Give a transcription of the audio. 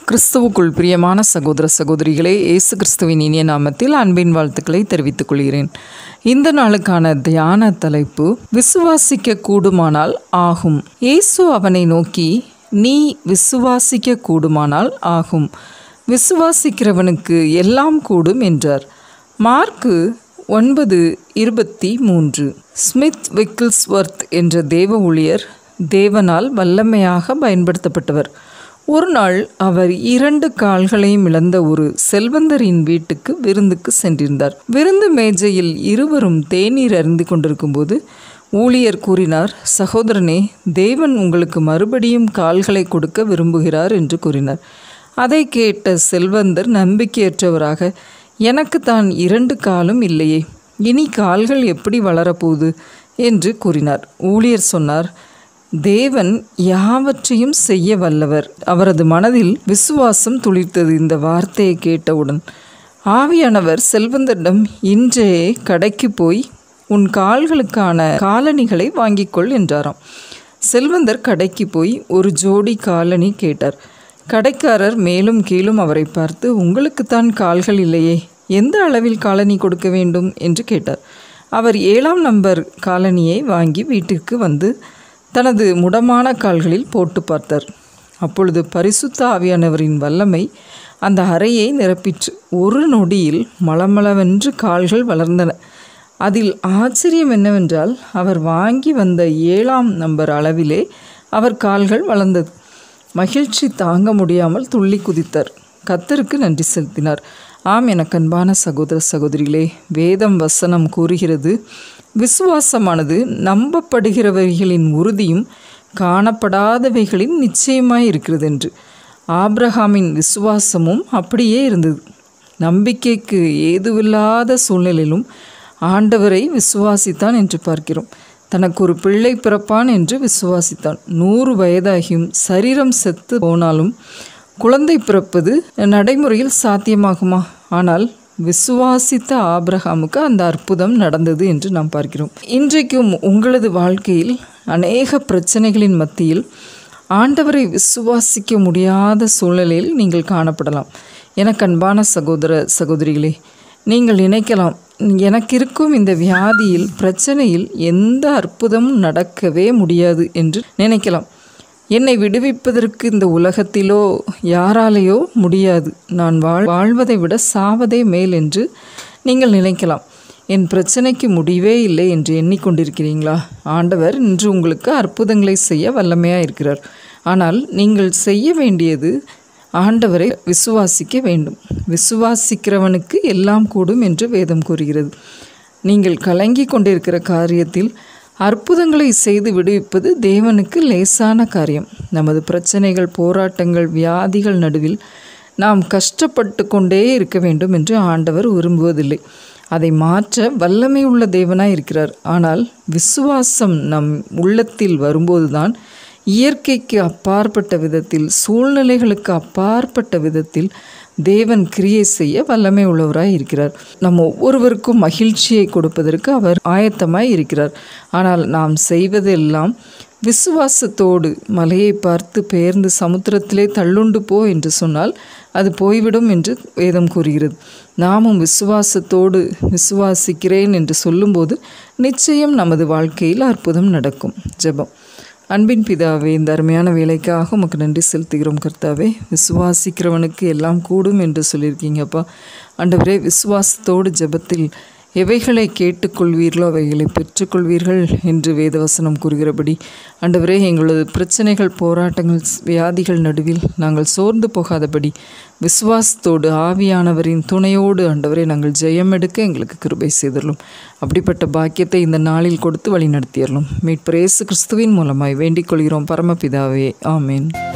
கிறிஸ்துவுக்குள் பிரியமான சகோதர சகோதரிகளே இயேசு கிறிஸ்துவின் இனிய நாமத்தில் அன்பின் வாழ்த்துக்களை தெரிவித்துக் கொள்கிறேன் இந்த நாளுக்கான தியான தலைப்பு விசுவாசிக்க கூடுமானால் ஆகும் இயேசு அவனை நோக்கி நீ விசுவாசிக்க கூடுமானால் ஆகும் விசுவாசிக்கிறவனுக்கு எல்லாம் கூடும் என்றார் மார்க்கு ஒன்பது இருபத்தி மூன்று ஸ்மித் விக்கிள்ஸ்வர்த் என்ற தேவ ஊழியர் தேவனால் வல்லமையாக பயன்படுத்தப்பட்டவர் ஒரு நாள் அவர் இரண்டு கால்களையும் இழந்த ஒரு செல்வந்தரின் வீட்டுக்கு விருந்துக்கு சென்றிருந்தார் விருந்து மேஜையில் இருவரும் தேநீர் அருந்து கொண்டிருக்கும்போது ஊழியர் கூறினார் சகோதரனே தேவன் உங்களுக்கு மறுபடியும் கால்களை கொடுக்க விரும்புகிறார் என்று கூறினார் அதை கேட்ட செல்வந்தர் நம்பிக்கையற்றவராக எனக்கு தான் இரண்டு காலும் இல்லையே இனி கால்கள் எப்படி வளரப்போகுது என்று கூறினார் ஊழியர் சொன்னார் தேவன் யாவற்றையும் செய்ய வல்லவர் அவரது மனதில் விசுவாசம் துளிர்த்தது இந்த வார்த்தையை கேட்டவுடன் ஆவியானவர் செல்வந்தரிடம் இன்றே கடைக்கு போய் உன் கால்களுக்கான காலணிகளை வாங்கிக்கொள் என்றாராம் செல்வந்தர் கடைக்கு போய் ஒரு ஜோடி காலணி கேட்டார் கடைக்காரர் மேலும் கீழும் அவரை பார்த்து உங்களுக்குத்தான் கால்கள் இல்லையே எந்த அளவில் காலணி கொடுக்க வேண்டும் என்று கேட்டார் அவர் ஏழாம் நம்பர் காலணியை வாங்கி வீட்டிற்கு வந்து தனது முடமான கால்களில் போட்டு பார்த்தார் அப்பொழுது பரிசுத்த ஆவியானவரின் வல்லமை அந்த அறையை நிரப்பிற்று ஒரு நொடியில் மளமளவென்று கால்கள் வளர்ந்தன அதில் ஆச்சரியம் என்னவென்றால் அவர் வாங்கி வந்த ஏழாம் நம்பர் அளவிலே அவர் கால்கள் வளர்ந்தது மகிழ்ச்சி தாங்க முடியாமல் துள்ளி குதித்தார் கத்தருக்கு நன்றி செலுத்தினார் ஆம் எனக்கு அன்பான சகோதர சகோதரிகளே வேதம் வசனம் கூறுகிறது விசுவாசமானது நம்பப்படுகிறவைகளின் உறுதியும் காணப்படாதவைகளின் நிச்சயமாய் இருக்கிறது என்று ஆப்ரஹாமின் விசுவாசமும் அப்படியே இருந்தது நம்பிக்கைக்கு ஏதுவில்லாத சூழ்நிலையிலும் ஆண்டவரை விசுவாசித்தான் என்று பார்க்கிறோம் தனக்கு ஒரு பிள்ளை பிறப்பான் என்று விசுவாசித்தான் நூறு வயதாகியும் சரீரம் செத்து போனாலும் குழந்தை பிறப்பது நடைமுறையில் சாத்தியமாகுமா ஆனால் விசுவாசித்த ஆபிரகாமுக்கு அந்த அற்புதம் நடந்தது என்று நாம் பார்க்கிறோம் இன்றைக்கும் உங்களது வாழ்க்கையில் அநேக பிரச்சனைகளின் மத்தியில் ஆண்டவரை விசுவாசிக்க முடியாத சூழ்நிலையில் நீங்கள் காணப்படலாம் எனக்கு அன்பான சகோதர சகோதரிகளே நீங்கள் நினைக்கலாம் எனக்கு இருக்கும் இந்த வியாதியில் பிரச்சனையில் எந்த அற்புதமும் நடக்கவே முடியாது என்று நினைக்கலாம் என்னை விடுவிப்பதற்கு இந்த உலகத்திலோ யாராலேயோ முடியாது நான் வாழ் வாழ்வதை விட சாவதே மேல் என்று நீங்கள் நினைக்கலாம் என் பிரச்சனைக்கு முடிவே இல்லை என்று எண்ணிக்கொண்டிருக்கிறீங்களா ஆண்டவர் இன்று உங்களுக்கு அற்புதங்களை செய்ய வல்லமையாக இருக்கிறார் ஆனால் நீங்கள் செய்ய வேண்டியது ஆண்டவரை விசுவாசிக்க வேண்டும் விசுவாசிக்கிறவனுக்கு எல்லாம் கூடும் என்று வேதம் கூறுகிறது நீங்கள் கலங்கி கொண்டிருக்கிற காரியத்தில் அற்புதங்களை செய்து விடுவிப்பது தேவனுக்கு லேசான காரியம் நமது பிரச்சனைகள் போராட்டங்கள் வியாதிகள் நடுவில் நாம் கஷ்டப்பட்டு கொண்டே இருக்க வேண்டும் என்று ஆண்டவர் விரும்புவதில்லை அதை மாற்ற வல்லமை உள்ள தேவனாய் இருக்கிறார் ஆனால் விசுவாசம் நம் உள்ளத்தில் வரும்போதுதான் இயற்கைக்கு அப்பாற்பட்ட விதத்தில் சூழ்நிலைகளுக்கு அப்பாற்பட்ட விதத்தில் தேவன் கிரியை செய்ய வல்லமை உள்ளவராய் இருக்கிறார் நம் ஒவ்வொருவருக்கும் மகிழ்ச்சியை கொடுப்பதற்கு அவர் ஆயத்தமாய் இருக்கிறார் ஆனால் நாம் செய்வதெல்லாம் விசுவாசத்தோடு மலையை பார்த்து பெயர்ந்து சமுத்திரத்திலே தள்ளுண்டு போ என்று சொன்னால் அது போய்விடும் என்று வேதம் கூறுகிறது நாமும் விசுவாசத்தோடு விசுவாசிக்கிறேன் என்று சொல்லும்போது நிச்சயம் நமது வாழ்க்கையில் அற்புதம் நடக்கும் ஜெபம் அன்பின் பிதாவே இந்த அருமையான வேலைக்காக உமக்கு நன்றி செலுத்துகிறோம் கர்த்தாவே விசுவாசிக்கிறவனுக்கு எல்லாம் கூடும் என்று சொல்லியிருக்கீங்கப்பா ஆண்டவரே விசுவாசத்தோடு ஜெபத்தில் எவைகளை கேட்டுக்கொள்வீர்களோ அவைகளை பெற்றுக்கொள்வீர்கள் என்று வேதவசனம் கூறுகிறபடி ஆண்டவரே எங்களது பிரச்சனைகள் போராட்டங்கள் வியாதிகள் நடுவில் நாங்கள் சோர்ந்து போகாதபடி விசுவாசத்தோடு ஆவியானவரின் துணையோடு ஆண்டவரே நாங்கள் ஜெயம் எடுக்க எங்களுக்கு கிருபை செய்தரலும் அப்படிப்பட்ட பாக்கியத்தை இந்த நாளில் கொடுத்து வழி நடத்தியறலும் மீட்பரேசு கிறிஸ்துவின் மூலமாய் வேண்டிக் கொள்கிறோம் பரமபிதாவே ஆமேன்